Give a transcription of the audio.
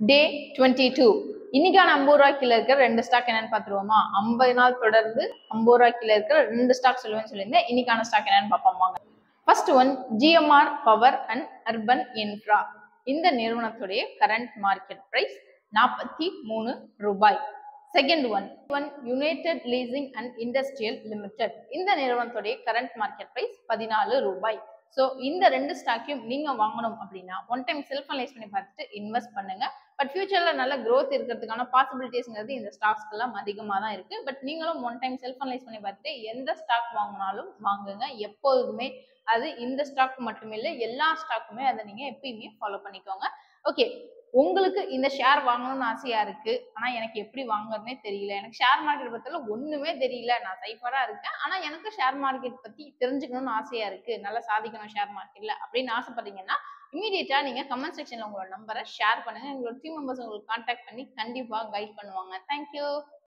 day twenty two இன்னைக்கான ஐம்பது ரூபாய் கீழே இருக்கிற ரெண்டு ஸ்டாக் என்னன்னு பார்த்துருவோமா ஐம்பது நாள் தொடர்ந்து ஐம்பது ரூபாய் கீழே இருக்கிற ரெண்டு ஸ்டாக் சொல்லுவேன்னு சொல்லியிருந்தேன் இன்னைக்கான ஸ்டாக் என்னன்னு பார்ப்போம் வாங்க first one GMR power and urban infra இந்த நிறுவனத்துடைய கரண்ட் மார்க்கெட் பிரைஸ் நாற்பத்தி மூணு ரூபாய் second one one United Leasing and Industrial Limited இந்த நிறுவனத்துடைய கரண்ட் மார்க்கெட் பிரைஸ் பதினாலு ரூபாய் ஸோ இந்த ரெண்டு ஸ்டாக்கையும் நீங்க வாங்கணும் அப்படின்னா ஒன் டைம் செல்ஃப் அனலைஸ் பண்ணி பார்த்துட்டு இன்வெஸ்ட் பண்ணுங்க பட் ஃபியூச்சர்ல நல்ல growth இருக்கிறதுக்கான பாசிபிலிட்டிஸ்ங்கிறது இந்த ஸ்டாக்ஸ்க்கெல்லாம் அதிகமாக தான் இருக்கு பட் நீங்களும் ஒன் டைம் செல்ஃப் அனலைஸ் பண்ணி பார்த்துட்டு எந்த ஸ்டாக் வாங்கினாலும் வாங்குங்க எப்போதுமே அது இந்த ஸ்டாக் மட்டுமே இல்லை எல்லா ஸ்டாக்குமே அதை நீங்க எப்பயுமே ஃபாலோ பண்ணிக்கோங்க ஓகே உங்களுக்கு இந்த ஷேர் வாங்கணும்னு ஆசையா இருக்கு ஆனா எனக்கு எப்படி வாங்குறதுனே தெரியல எனக்கு ஷேர் மார்க்கெட் பத்தில ஒண்ணுமே தெரியல நான் சைஃபரா இருக்கேன் ஆனா எனக்கு ஷேர் மார்க்கெட் பத்தி தெரிஞ்சுக்கணும்னு ஆசையா இருக்கு நல்லா சாதிக்கணும் ஷேர் மார்க்கெட்ல அப்படின்னு ஆசைப்படுறீங்கன்னா இமீடியட்டா நீங்க கமெண்ட் செக்ஷன்ல உங்களோட நம்பரை ஷேர் பண்ணுங்க உங்களோட டீம் மெம்பர்ஸ் உங்களுக்கு கான்டாக்ட் பண்ணி கண்டிப்பா கைட் பண்ணுவாங்க தேங்க்யூ